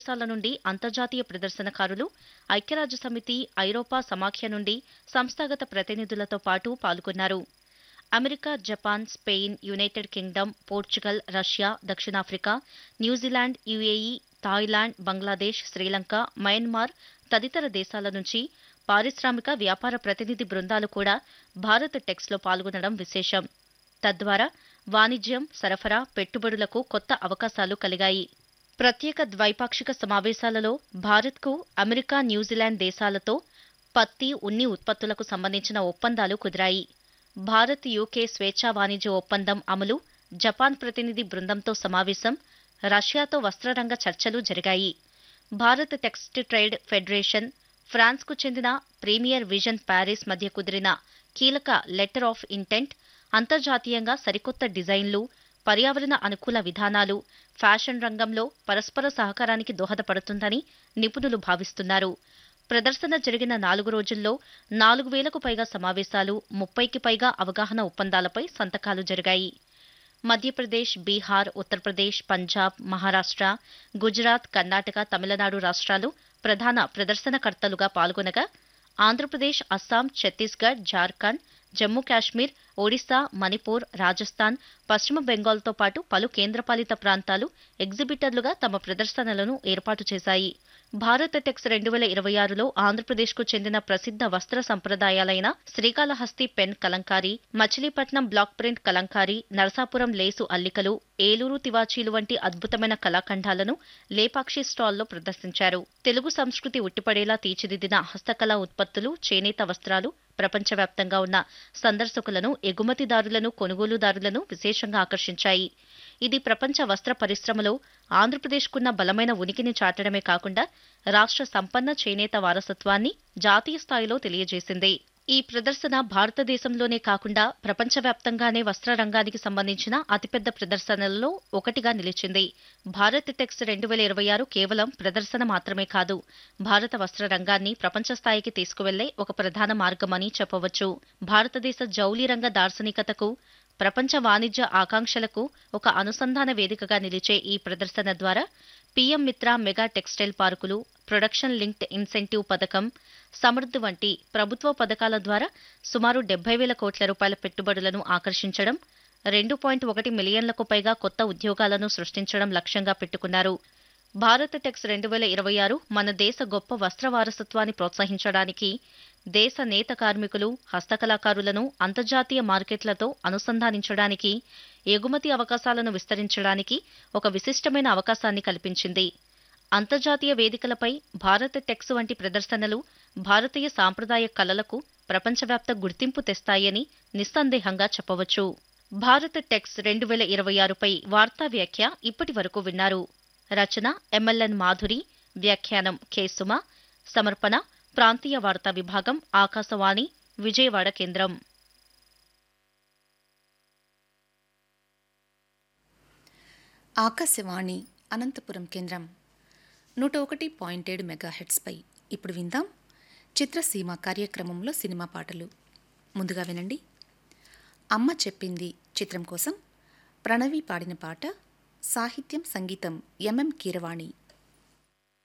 దేశాల నుండి అంతర్జాతీయ ప్రదర్శనకారులు ఐక్యరాజ్య సమితి ఐరోపా సమాఖ్య నుండి సంస్థాగత ప్రతినిధులతో పాటు పాల్గొన్నారు America Japan Spain United Kingdom Portugal Russia దక్షిణాఫ్రికా New Zealand U A E Thailand Bangladesh Sri Lanka Myanmar తదితర దేశాల నుంచి పారిశ్రామిక వ్యాపార ప్రతినిధి బృందాలు కూడా భారత్ టెక్స్లో పాల్గొనడం విశేషం తద్వారా వాణిజ్యం సరఫరా పెట్టుబడులకు కొత్త అవకాశాలు కలిగాయి ప్రత్యేక ద్వైపాక్షిక సమావేశాలలో భారత్కు అమెరికా న్యూజిలాండ్ దేశాలతో పత్తి ఉన్ని ఉత్పత్తులకు సంబంధించిన ఒప్పందాలు కుదిరాయి భారత్ యూకే స్వేచ్ఛా వాణిజ్య ఒప్పందం అమలు జపాన్ ప్రతినిధి బృందంతో సమావేశం రష్యాతో వస్త్రరంగ చర్చలు జరిగాయి భారత్ టెక్స్ట్ ట్రేడ్ ఫెడరేషన్ ఫ్రాన్స్కు చెందిన ప్రీమియర్ విజన్ ప్యారిస్ మధ్య కుదిరిన కీలక లెటర్ ఆఫ్ ఇంటెంట్ అంతర్జాతీయంగా సరికొత్త డిజైన్లు పర్యావరణ అనుకూల విధానాలు ఫ్యాషన్ రంగంలో పరస్పర సహకారానికి దోహదపడుతుందని నిపుణులు భావిస్తున్నారు ప్రదర్శన జరిగిన నాలుగు రోజుల్లో నాలుగు వేలకు పైగా సమావేశాలు ముప్పైకి పైగా అవగాహన ఒప్పందాలపై సంతకాలు జరిగాయి మధ్యప్రదేశ్ బీహార్ ఉత్తరప్రదేశ్ పంజాబ్ మహారాష్ట్ర గుజరాత్ కర్ణాటక తమిళనాడు రాష్ట్రాలు ప్రధాన ప్రదర్శనకర్తలుగా పాల్గొనగా ఆంధ్రప్రదేశ్ అస్సాం ఛత్తీస్గఢ్ జార్ఖండ్ జమ్మూ కాశ్మీర్ ఒడిశా మణిపూర్ రాజస్థాన్ పశ్చిమ బెంగాల్తో పాటు పలు కేంద్రపాలిత ప్రాంతాలు ఎగ్జిబిటర్లుగా తమ ప్రదర్శనలను ఏర్పాటు చేశాయి భారత్ టెక్స్ రెండు వేల ఇరవై ఆరులో ఆంధ్రప్రదేశ్కు చెందిన ప్రసిద్ధ వస్త్ర సంప్రదాయాలైన Srikalahasti pen kalamkari Machilipatnam block print kalamkari Narasapuram lace అల్లికలు ఏలూరు తివాచీలు వంటి అద్భుతమైన కళాఖండాలను లేపాక్షి స్టాల్లో ప్రదర్శించారు తెలుగు సంస్కృతి ఉట్టిపడేలా తీర్చిదిద్దిన హస్తకళా ఉత్పత్తులు చేనేత వస్త్రాలు ప్రపంచవ్యాప్తంగా ఉన్న సందర్శకులను ఎగుమతిదారులను కొనుగోలుదారులను విశేషంగా ఆకర్షించాయి ఇది ప్రపంచ వస్త్ర పరిశ్రమలో ఆంధ్రప్రదేశ్కున్న బలమైన ఉనికిని చాటడమే కాకుండా రాష్ట్ర సంపన్న చేనేత వారసత్వాన్ని జాతీయ స్థాయిలో తెలియజేసింది ఈ ప్రదర్శన భారతదేశంలోనే కాకుండా ప్రపంచవ్యాప్తంగానే వస్త్ర రంగానికి సంబంధించిన అతిపెద్ద ప్రదర్శనలలో ఒకటిగా నిలిచింది భారత్ టెక్స్ రెండు వేల ఇరవై ఆరు కేవలం ప్రదర్శన మాత్రమే కాదు భారత వస్త్ర రంగాన్ని ప్రపంచ స్థాయికి తీసుకువెళ్లే ఒక ప్రధాన మార్గమని చెప్పవచ్చు భారతదేశ జౌళి రంగ దార్శనికతకు ప్రపంచ వాణిజ్య ఆకాంక్షలకు ఒక అనుసంధాన వేదికగా నిలిచే ఈ ప్రదర్శన ద్వారా పీఎం మిత్ర మెగా టెక్స్టైల్ పార్కులు ప్రొడక్షన్ లింక్డ్ ఇన్సెంటివ్ పథకం సమృద్ధి వంటి ప్రభుత్వ పథకాల ద్వారా సుమారు డెబ్బై వేల కోట్ల రూపాయల పెట్టుబడులను ఆకర్షించడం రెండు పాయింట్ ఒకటి మిలియన్లకు పైగా కొత్త ఉద్యోగాలను సృష్టించడం లక్ష్యంగా పెట్టుకున్నారు భారత్ టెక్స్ రెండు వేల ఇరవై ఆరు మన దేశ గొప్ప వస్త్ర వారసత్వాన్ని ప్రోత్సహించడానికి దేశ నేత కార్మికులు హస్తకళాకారులను అంతర్జాతీయ మార్కెట్లతో అనుసంధానించడానికి ఎగుమతి అవకాశాలను విస్తరించడానికి ఒక విశిష్టమైన అవకాశాన్ని కల్పించింది అంతర్జాతీయ వేదికలపై భారత్ టెక్స్ వంటి ప్రదర్శనలు భారతీయ సాంప్రదాయ కళలకు ప్రపంచవ్యాప్త గుర్తింపు తెస్తాయని నిస్సందేహంగా చెప్పవచ్చు భారత్ టెక్స్ రెండు వేల ఇరవై ఆరుపై వార్తా వ్యాఖ్య ఇప్పటి వరకు విన్నారు రచన ఎంఎల్ఎన్ మాధురి వ్యాఖ్యానం కె సుమ సమర్పణ ప్రాంతీయ వార్తా విభాగం ఆకాశవాణి విజయవాడ కేంద్రం ఆకాశవాణి అనంతపురం కేంద్రం నూట ఒకటి పాయింట్ ఏడు మెగాహెట్స్పై ఇప్పుడు విందాం చిత్రసీమ కార్యక్రమంలో సినిమా పాటలు ముందుగా వినండి అమ్మ చెప్పింది చిత్రం కోసం ప్రణవి పాడిన పాట సాహిత్యం సంగీతం ఎంఎం కీరవాణి